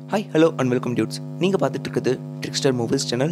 hi hello and welcome dudes நீங்கள் பார்த்துட்டு இருக்குது ட்ரிக்ஸ்டர் மூவிஸ் சேனல்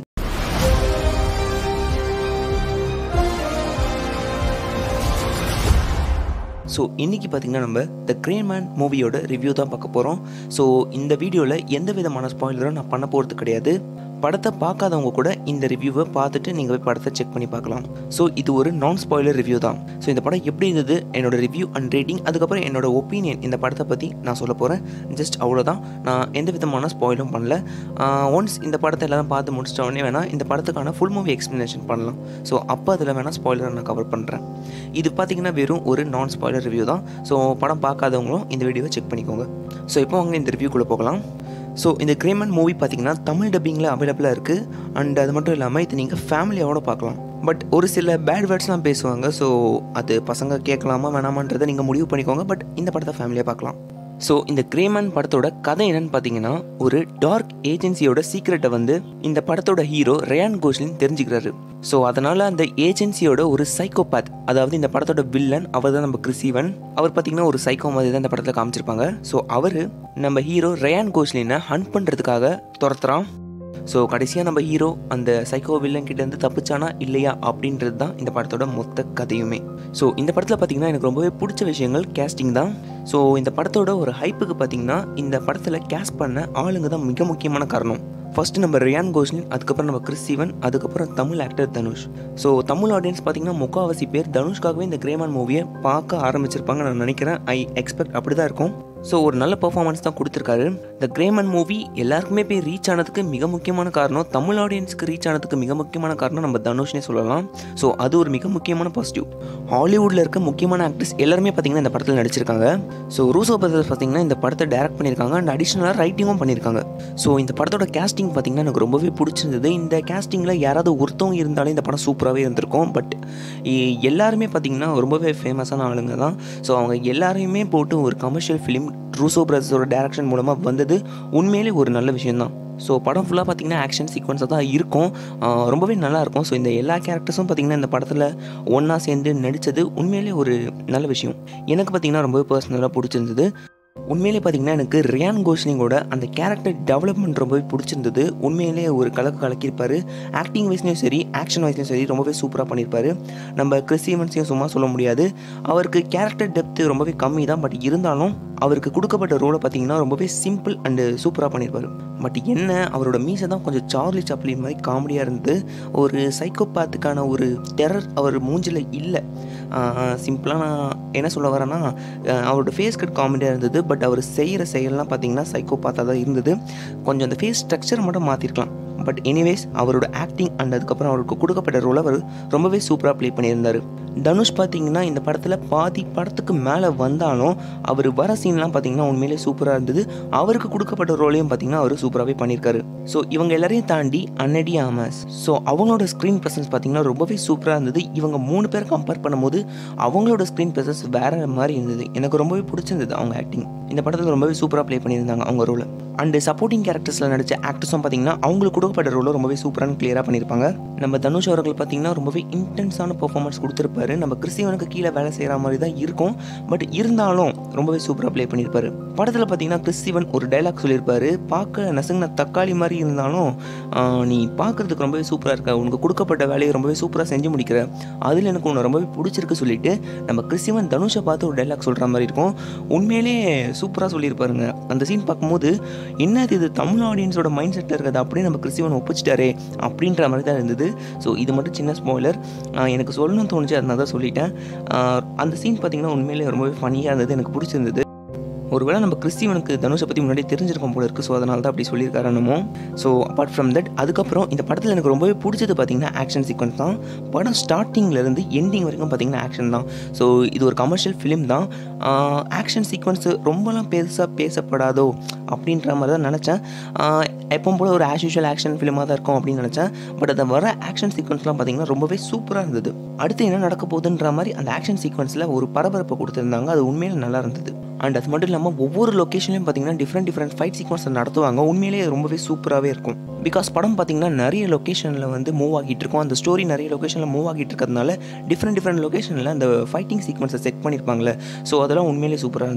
ஸோ இன்றைக்கி பார்த்தீங்கன்னா நம்ம த கிரேன் மேன் மூவியோட ரிவ்யூ தான் பார்க்க போகிறோம் ஸோ இந்த வீடியோவில் எந்த விதமான ஸ்பாயிலரும் நான் பண்ண போகிறது கிடையாது படத்தை பார்க்காதவங்க கூட இந்த ரிவ்யூவை பார்த்துட்டு நீங்கள் போய் படத்தை செக் பண்ணி பார்க்கலாம் ஸோ இது ஒரு நான் ஸ்பாயிலர் ரிவ்யூ தான் ஸோ இந்த படம் எப்படி இருந்தது என்னோட ரிவ்யூ அண்ட் ரேட்டிங் அதுக்கப்புறம் என்னோட ஒப்பீனியன் இந்த படத்தை பற்றி நான் சொல்ல போகிறேன் ஜஸ்ட் அவ்வளோதான் நான் எந்த விதமான ஸ்பாயிலும் பண்ணல ஒன்ஸ் இந்த படத்தை எல்லாம் பார்த்து முடிச்சிட்ட உடனே வேணால் இந்த படத்துக்கான ஃபுல் மூவி எக்ஸ்ப்ளனேஷன் பண்ணலாம் ஸோ அப்போ அதில் வேணால் ஸ்பாயிலரை நான் கவர் பண்ணுறேன் இது பார்த்தீங்கன்னா வெறும் ஒரு நான் ஸ்பாயிலர் ரிவ்யூ தான் ஸோ படம் பார்க்காதவங்களும் இந்த வீடியோவை செக் பண்ணிக்கோங்க ஸோ இப்போ அவங்க இந்த ரிவ்யூக்குள்ளே போகலாம் ஸோ இந்த கிரேமன் மூவி பார்த்தீங்கன்னா தமிழ் டப்பிங்கில் அவைலபிளாக இருக்குது அண்ட் அது மட்டும் இல்லாமல் இது நீங்கள் ஃபேமிலியோட பார்க்கலாம் பட் ஒரு சில பேட் வேர்ட்ஸ்லாம் பேசுவாங்க ஸோ அது பசங்க கேட்கலாமா வேணாமான்றதை நீங்கள் முடிவு பண்ணிக்கோங்க பட் இந்த படத்தை ஃபேமிலியாக பார்க்கலாம் ஸோ இந்த கிரேமன் படத்தோட கதை என்னன்னு பார்த்தீங்கன்னா ஒரு டார்க் ஏஜென்சியோட சீக்ரெட்டை வந்து இந்த படத்தோட ஹீரோ ரயான் கோஸ்லின் தெரிஞ்சுக்கிறாரு ஸோ அதனால் அந்த ஏஜென்சியோட ஒரு சைக்கோபாத் அதாவது இந்த படத்தோட வில்லன் அவர் தான் நம்ம கிறிசீவன் அவர் பார்த்தீங்கன்னா ஒரு சைக்கோ மாதிரி தான் இந்த படத்தில் காமிச்சிருப்பாங்க ஸோ அவர் நம்ம ஹீரோ ரயான் கோஸ்லினை ஹண்ட் பண்ணுறதுக்காக துரத்துறான் ஸோ கடைசியாக நம்ம ஹீரோ அந்த சைக்கோ வில்லன் கிட்டேருந்து தப்பிச்சானா இல்லையா அப்படின்றது தான் இந்த படத்தோட மொத்த கதையுமே ஸோ இந்த படத்தில் பார்த்தீங்கன்னா எனக்கு ரொம்பவே பிடிச்ச விஷயங்கள் கேஸ்டிங் தான் ஸோ இந்த படத்தோட ஒரு ஹைப்புக்கு பார்த்தீங்கன்னா இந்த படத்தில் கேஸ்ட் பண்ண ஆளுங்க தான் மிக முக்கியமான காரணம் ஃபர்ஸ்ட் நம்ம ரியான் கோஸ்லின் அதுக்கப்புறம் நம்ம கிறிஸ் சிவன் அதுக்கப்புறம் Tamil actor Dhanush so Tamil audience பார்த்தீங்கன்னா முக்காவாசி பேர் தனுஷ்காகவே இந்த கிரேமான் மூவியை பார்க்க ஆரம்பிச்சிருப்பாங்க நான் நினைக்கிறேன் ஐ எக்ஸ்பெக்ட் அப்படி தான் இருக்கும் ஸோ ஒரு நல்ல பர்ஃபார்மன்ஸ் தான் கொடுத்துருக்காரு த கிரேமன் மூவி எல்லாருக்குமே போய் ரீச் ஆனதுக்கு மிக முக்கியமான காரணம் தமிழ் ஆடியன்ஸ்க்கு ரீச் ஆனதுக்கு மிக முக்கியமான காரணம் நம்ம தனுஷ்னே சொல்லலாம் ஸோ அது ஒரு மிக முக்கியமான பாசிட்டிவ் ஹாலிவுட்டில் இருக்க முக்கியமான ஆக்ட்ரஸ் எல்லாருமே பார்த்தீங்கன்னா இந்த படத்தில் நடிச்சிருக்காங்க ஸோ ரூசோ பிரதர்ஸ் பார்த்தீங்கன்னா இந்த படத்தை டேரக்ட் பண்ணியிருக்காங்க அண்ட் அடிஷ்னலாக ரைட்டிங்கும் பண்ணியிருக்காங்க ஸோ இந்த படத்தோட கேஸ்டிங் பார்த்தீங்கன்னா எனக்கு ரொம்பவே பிடிச்சிருந்தது இந்த கேஸ்டிங்கில் யாராவது ஒருத்தவங்க இருந்தாலும் இந்த படம் சூப்பராகவே இருந்திருக்கும் பட் எல்லாருமே பார்த்தீங்கன்னா ரொம்பவே ஃபேமஸான ஆளுங்க தான் ஸோ அவங்க எல்லாரையுமே போட்டு ஒரு கமர்ஷியல் ஃபிலிம் ரூசோ பிரதர்ஸோட டேரக்ஷன் மூலமாக வந்தது உண்மையிலே ஒரு நல்ல விஷயம்தான் ஸோ படம் ஃபுல்லாக பார்த்தீங்கன்னா ஆக்ஷன் சீக்வன்ஸாக தான் இருக்கும் ரொம்பவே நல்லாயிருக்கும் ஸோ இந்த எல்லா கேரக்டர்ஸும் பார்த்தீங்கன்னா இந்த படத்தில் ஒன்றா சேர்ந்து நடித்தது உண்மையிலே ஒரு நல்ல விஷயம் எனக்கு பார்த்தீங்கன்னா ரொம்பவே பர்சனலாக பிடிச்சிருந்தது உண்மையிலே பார்த்தீங்கன்னா எனக்கு ரியான் கோஸ்லிங்கோட அந்த கேரக்டர் டெவலப்மெண்ட் ரொம்பவே பிடிச்சிருந்தது உண்மையிலே ஒரு கலக்கு கலக்கியிருப்பார் ஆக்டிங் வைஸ்லையும் சரி ஆக்ஷன் வைஸ்லையும் சரி ரொம்பவே சூப்பராக பண்ணியிருப்பாரு நம்ம கிறிஸ்டியன்ஸையும் சும்மா சொல்ல முடியாது அவருக்கு கேரக்டர் டெப்த்து ரொம்பவே கம்மி தான் பட் இருந்தாலும் அவருக்கு கொடுக்கப்பட்ட ரோலை பார்த்தீங்கன்னா ரொம்பவே சிம்பிள் அண்டு சூப்பராக பண்ணியிருப்பார் பட் என்ன அவரோட மீசை தான் கொஞ்சம் சார்லி சாப்ளின் மாதிரி காமெடியாக இருந்தது ஒரு சைக்கோபாத்துக்கான ஒரு டெரர் அவர் மூஞ்சில் இல்லை சிம்பிளாக நான் என்ன சொல்ல வரேன்னா அவரோட ஃபேஸ் கட் காமெடியாக இருந்தது பட் அவர் செய்கிற செயல்லாம் பார்த்தீங்கன்னா சைக்கோபாத்தாக தான் இருந்தது கொஞ்சம் அந்த ஃபேஸ் ஸ்ட்ரக்சர் மட்டும் மாற்றிருக்கலாம் பட் எனிவேஸ் அவரோட ஆக்டிங் அண்ட் அதுக்கப்புறம் அவருக்கு கொடுக்கப்பட்ட ரோலை அவர் ரொம்பவே சூப்பராக ப்ளே பண்ணியிருந்தார் தனுஷ் பார்த்தீங்கன்னா இந்த படத்தில் பாதி படத்துக்கு மேலே வந்தாலும் அவர் வர சீன்லாம் பார்த்தீங்கன்னா உண்மையிலே சூப்பராக இருந்தது அவருக்கு கொடுக்கப்பட்ட ரோலையும் பார்த்தீங்கன்னா அவர் சூப்பராகவே பண்ணியிருக்காரு ஸோ இவங்க எல்லாரையும் தாண்டி அன்னடி ஆமாஸ் ஸோ அவங்களோட ஸ்க்ரீன் ப்ரெசன்ஸ் பார்த்தீங்கன்னா ரொம்பவே சூப்பராக இருந்தது இவங்க மூணு பேர் கம்பேர் பண்ணும்போது அவங்களோட ஸ்க்ரீன் ப்ரெசன்ஸ் வேற மாதிரி இருந்தது எனக்கு ரொம்பவே பிடிச்சிருந்தது அவங்க ஆக்டிங் இந்த படத்தில் ரொம்பவே சூப்பராக ப்ளே பண்ணியிருந்தாங்க அவங்க ரோலை அண்டு சப்போர்ட்டிங் கேரக்டர்ஸில் நடித்த ஆக்டர்ஸும் பார்த்தீங்கன்னா அவங்களுக்கு கொடுக்கப்பட்ட ரோலை ரொம்பவே சூப்பரான கிளியராக பண்ணியிருப்பாங்க நம்ம தனுஷ் அவர்கள் பார்த்தீங்கன்னா ரொம்பவே இன்டென்ஸான பர்ஃபார்மன்ஸ் கொடுத்துருப்பாரு நம்ம கிறிஸ்டிவனுக்கு கீழே வேலை செய்கிற மாதிரி தான் இருக்கும் பட் இருந்தாலும் ரொம்பவே சூப்பராக ப்ளே பண்ணியிருப்பாரு படத்தில் பார்த்தீங்கன்னா கிறிஸ்டிவன் ஒரு டைலாக் சொல்லியிருப்பாரு பார்க்க நசுங்கின தக்காளி மாதிரி இருந்தாலும் நீ பார்க்குறதுக்கு ரொம்பவே சூப்பராக இருக்க உனக்கு கொடுக்கப்பட்ட வேலையை ரொம்பவே சூப்பராக செஞ்சு முடிக்கிற அதில் எனக்கு உன்னை ரொம்பவே பிடிச்சிருக்கு சொல்லிட்டு நம்ம கிறிஸ்டிவன் தனுஷை பார்த்து ஒரு டைலாக் சொல்கிற மாதிரி இருக்கும் உண்மையிலே சூப்பராக சொல்லியிருப்பாருங்க அந்த சீன் பார்க்கும்போது என்ன இது தமிழ் ஆடியன்ஸோட மைண்ட் செட்டில் இருக்கிறது அப்படியே நம்ம கிறிஸ்டிவன் ஒப்பிச்சிட்டாரே அப்படின்ற மாதிரி தான் இருந்தது ஸோ இது மட்டும் சின்ன ஸ்பாய்லர் எனக்கு சொல்லணும்னு தோணுச்சு அதனால தான் சொல்லிட்டேன் அந்த சீன் பார்த்திங்கன்னா உண்மையிலே ரொம்பவே ஃபனியாக இருந்தது எனக்கு பிடிச்சிருந்தது ஒருவேளை நம்ம கிறிஸ்டிவனுக்கு தனுஷை பற்றி முன்னாடி தெரிஞ்சிருக்கும் போல இருக்குது ஸோ அதனால தான் அப்படி சொல்லியிருக்காரு என்னமோ ஸோ அப்பார்ட் ஃப்ரம் தட் அதுக்கப்புறம் இந்த படத்தில் எனக்கு ரொம்பவே பிடிச்சது பார்த்தீங்கன்னா ஆக்ஷன் சீக்வன்ஸ் தான் படம் ஸ்டார்டிங்லேருந்து எண்டிங் வரைக்கும் பார்த்தீங்கன்னா ஆக்ஷன் தான் ஸோ இது ஒரு கமர்ஷியல் ஃபிலிம் தான் ஆக்ஷன் சீக்வன்ஸு ரொம்பலாம் பெருசாக பேசப்படாதோ அப்படின்ற மாதிரி தான் நினச்சேன் எப்பவும் போல் ஒரு ஆஸ் யூஷுவல் ஆக்ஷன் ஃபிலிமாக தான் இருக்கும் அப்படின்னு நினச்சேன் பட் அதை வர ஆக்ஷன் சீக்வன்ஸ்லாம் பார்த்தீங்கன்னா ரொம்பவே சூப்பராக இருந்தது அடுத்து என்ன நடக்க போகுதுன்ற மாதிரி அந்த ஆக்ஷன் சீக்வன்ஸில் ஒரு பரபரப்பை கொடுத்துருந்தாங்க அது உண்மையில நல்லா இருந்தது அண்ட் அது மட்டும் இல்லாமல் ஒவ்வொரு லொக்கேஷன்லையும் பார்த்தீங்கன்னா டிஃப்ரெண்ட் டிஃப்ரெண்ட் ஃபைட் சீக்வன்ஸ் நடத்துவாங்க உண்மையிலேயே ரொம்பவே சூப்பராகவே இருக்கும் பிகாஸ் படம் பார்த்தீங்கன்னா நிறைய லொக்கேஷனில் வந்து மூவ் ஆகிட்டு இருக்கும் அந்த ஸ்டோரி நிறைய லொக்கேஷனில் மூவ் ஆகிட்டு இருக்கிறதுனால டிஃப்ரெண்ட் டிஃப்ரெண்ட் லொக்கேஷனில் அந்த ஃபைட்டிங் சீக்வன்ஸை செட் பண்ணியிருப்பாங்களே ஸோ அதெல்லாம் உண்மையிலேயே சூப்பராக இருந்தது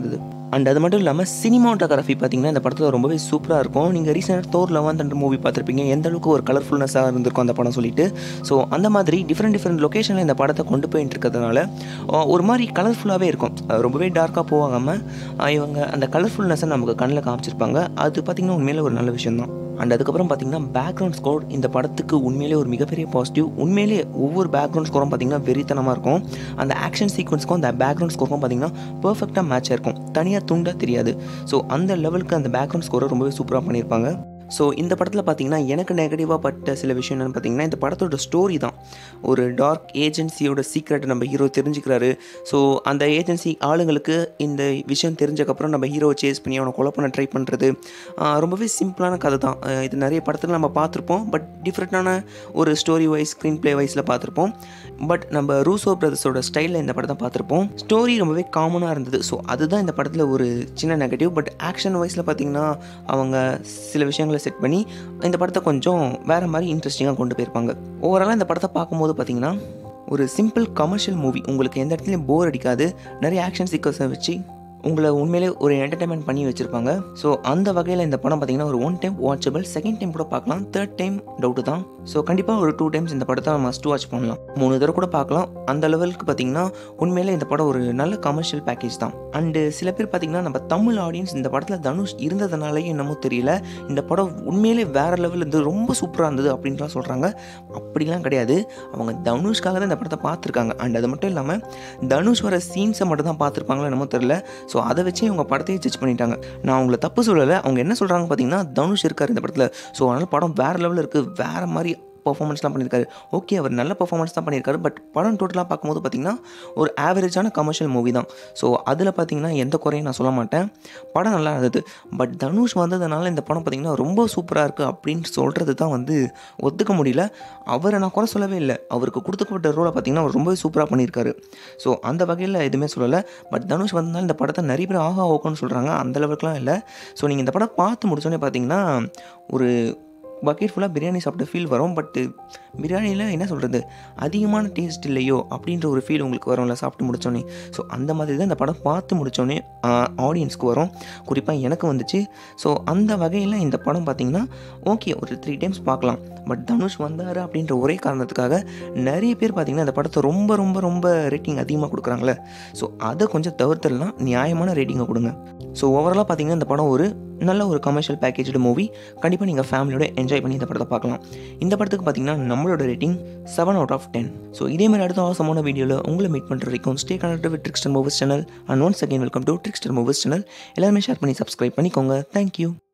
அண்ட் அது மட்டும் இல்லாமல் சினிமாட்டோகிராஃபி பார்த்தீங்கன்னா இந்த படத்தில் ரொம்பவே சூப்பராக இருக்கும் நீங்கள் ரீசெண்டாக தோர் லெவன் தண்டர் மூவி பார்த்துருப்பீங்க எந்த அளவுக்கு ஒரு கலர்ஃபுல்னஸாக இருந்திருக்கும் அந்த படம் சொல்லிட்டு ஸோ அந்த மாதிரி டிஃப்ரெண்ட் டிஃப்ரெண்ட் லொக்கேஷனில் இந்த படத்தை கொண்டு போயிட்டு இருக்கிறதுனால அஹ், ஒரு மாதிரி கலர்ஃபுல்லாகவே இருக்கும் அஹ், ரொம்பவே டார்க்காக போகாமல் இவங்க அந்த கலர்ஃபுல்னஸை நமக்கு கண்ணில் காமிச்சிருப்பாங்க அது பார்த்திங்கன்னா உண்மையிலே ஒரு நல்ல விஷயம் தான் அண்ட் அதுக்கப்புறம் பார்த்தீங்கன்னா பேக்ரவுண்ட் ஸ்கோர் இந்த படத்துக்கு உண்மையிலே ஒரு மிகப்பெரிய பாசிட்டிவ் உண்மையிலே ஒவ்வொரு பேக்ரவுண்ட் ஸ்கோரும் பார்த்தீங்கன்னா வெறித்தனமாக இருக்கும் அந்த ஆக்ஷன் சீக்வன்ஸ்க்கும் அந்த பேக்ரவுண்ட் ஸ்கோருக்கும் பார்த்தீங்கன்னா பர்ஃபெக்டாக மேட்சாக இருக்கும் தனியாக துண்டாக தெரியாது ஸோ அந்த லெவலுக்கு அந்த பேக்ரவுண்ட் ஸ்கோரை ரொம்பவே சூப்பராக பண்ணியிருப்பாங்க ஸோ இந்த படத்தில் பார்த்தீங்கன்னா எனக்கு நெகட்டிவாக பட்ட சில விஷயம் என்னென்னு பார்த்தீங்கன்னா இந்த படத்தோட ஸ்டோரி தான் ஒரு டார்க் ஏஜென்சியோட சீக்ரெட் நம்ம ஹீரோ தெரிஞ்சுக்கிறாரு ஸோ அந்த ஏஜென்சி ஆளுங்களுக்கு இந்த விஷயம் தெரிஞ்சக்கப்புறம் நம்ம ஹீரோவை சேஸ் பண்ணி அவனை கொலை பண்ண ட்ரை பண்ணுறது ரொம்பவே சிம்பிளான கதை தான் ஆஹ் இது நிறைய படத்தில் நம்ம பார்த்துருப்போம் பட் டிஃப்ரெண்ட்டான ஒரு ஸ்டோரி வைஸ் ஸ்க்ரீன் ப்ளே வைஸில் பார்த்துருப்போம் பட் நம்ம ரூசோ பிரதர்ஸோட ஸ்டைலில் இந்த படத்தை பார்த்துருப்போம் ஸ்டோரி ரொம்பவே காமனாக இருந்தது ஸோ அதுதான் இந்த படத்தில் ஒரு சின்ன நெகட்டிவ் பட் ஆக்ஷன் வைஸில் பார்த்தீங்கன்னா அவங்க சில விஷயங்களை செட் பண்ணி இந்த படத்தை கொஞ்சம் வேறு மாதிரி இன்ட்ரெஸ்டிங்காக கொண்டு போயிருப்பாங்க ஓவராலாக இந்த படத்தை பார்க்கும்போது பார்த்தீங்கன்னா ஒரு சிம்பிள் கமர்ஷியல் மூவி உங்களுக்கு எந்த இடத்துலையும் போர் அடிக்காது நிறைய ஆக்ஷன் சீக்வன்ஸை வச்சு உங்களை உண்மையிலே ஒரு என்டர்டைன்மெண்ட் பண்ணி வச்சுருப்பாங்க ஸோ அந்த வகையில் இந்த படம் பார்த்தீங்கன்னா ஒரு one time watchable second time கூட பார்க்கலாம் தேர்ட் டைம் டவுட்டு தான் ஸோ கண்டிப்பாக ஒரு டூ டைம்ஸ் இந்த படத்தை மஸ்ட் வாட்ச் பண்ணலாம் மூணு தடவை கூட பார்க்கலாம் அந்த லெவலுக்கு பார்த்தீங்கன்னா உண்மையிலே இந்த படம் ஒரு நல்ல கமர்ஷியல் பேக்கேஜ் தான் அண்டு சில பேர் பார்த்தீங்கன்னா நம்ம தமிழ் ஆடியன்ஸ் இந்த படத்தில் தனுஷ் இருந்ததுனாலேயும் என்னமோ தெரியல இந்த படம் உண்மையிலே வேறு லெவலில் இருந்து ரொம்ப சூப்பராக இருந்தது அப்படின்லாம் சொல்கிறாங்க அப்படிலாம் கிடையாது அவங்க தனுஷ்காக தான் இந்த படத்தை பார்த்துருக்காங்க அண்ட் அது மட்டும் இல்லாமல் தனுஷ் வர சீன்ஸை மட்டும் தான் பார்த்துருப்பாங்களோ என்னமோ தெரியல ஸோ அதை வச்சு இவங்க படத்தையே ஜட்ஜ் பண்ணிட்டாங்க நான் அவங்கள தப்பு சொல்லலை அவங்க என்ன சொல்கிறாங்க பார்த்தீங்கன்னா தனுஷ் இருக்கார் இந்த படத்தில் ஸோ அதனால் படம் வேறு லெவலில் இருக்குது வேறு மாதிரி பர்ஃபார்மன்ஸ்லாம் பண்ணியிருக்காரு ஓகே அவர் நல்ல பர்ஃபார்மன்ஸ் தான் பண்ணியிருக்காரு பட் படம் டோட்டலாக பார்க்கும்போது பார்த்தீங்கன்னா ஒரு ஆவரேஜான கமர்ஷியல் மூவி தான் ஸோ அதில் பார்த்தீங்கன்னா எந்த குறையும் நான் சொல்ல மாட்டேன் படம் நல்லா இருந்தது பட் தனுஷ் வந்ததுனால இந்த படம் பார்த்தீங்கன்னா ரொம்ப சூப்பராக இருக்குது அப்படின்னு சொல்கிறது தான் வந்து ஒத்துக்க முடியல அவரை நான் குறை சொல்லவே இல்லை அவருக்கு கொடுத்துக்கப்பட்ட ரோலை பார்த்தீங்கன்னா அவர் ரொம்பவே சூப்பராக பண்ணியிருக்காரு ஸோ அந்த வகையில் எதுவுமே சொல்லலை பட் தனுஷ் வந்ததுனால இந்த படத்தை நிறைய பேர் ஆகா ஓகோன்னு சொல்கிறாங்க அந்த அளவுக்குலாம் இல்லை ஸோ நீங்கள் இந்த படம் பார்த்து முடிச்சோடனே பார்த்தீங்கன்னா ஒரு பக்கெட் ஃபுல்லாக பிரியாணி சாப்பிட்ட ஃபீல் வரும் பட்டு பிரியாணியில் என்ன சொல்கிறது அதிகமான டேஸ்ட் இல்லையோ அப்படின்ற ஒரு ஃபீல் உங்களுக்கு வரும்ல சாப்பிட்டு முடிச்சோன்னே ஸோ அந்த மாதிரி தான் இந்த படம் பார்த்து முடிச்சோன்னே ஆடியன்ஸ்க்கு வரும் குறிப்பாக எனக்கு வந்துச்சு ஸோ அந்த வகையில் இந்த படம் பார்த்திங்கன்னா ஓகே ஒரு த்ரீ டைம்ஸ் பார்க்கலாம் பட் தனுஷ் வந்தார் அப்படின்ற ஒரே காரணத்துக்காக நிறைய பேர் பார்த்திங்கன்னா இந்த படத்தை ரொம்ப ரொம்ப ரொம்ப ரேட்டிங் அதிகமாக கொடுக்குறாங்களே ஸோ அதை கொஞ்சம் தவிர்த்துடலாம் நியாயமான ரேட்டிங்கை கொடுங்க ஸோ ஓவராலாக பார்த்தீங்கன்னா இந்த படம் ஒரு நல்ல ஒரு கமர்ஷியல் பேக்கேஜ்டு மூவி கண்டிப்பாக நீங்கள் ஃபேமிலியோட என்ஜாய் பண்ணி இந்த படத்தை பார்க்கலாம் இந்த படத்துக்கு பார்த்தீங்கன்னா நம்மளோட rating seven out of ten so இதே மாதிரி அடுத்த அவசரமான வீடியோவில் உங்களை மீட் பண்ணுற வரைக்கும் stay connect with Trickster Movies channel and once again welcome to Trickster Movies channel எல்லாருமே ஷேர் பண்ணி சப்ஸ்கிரைப் பண்ணிக்கோங்க தேங்க்யூ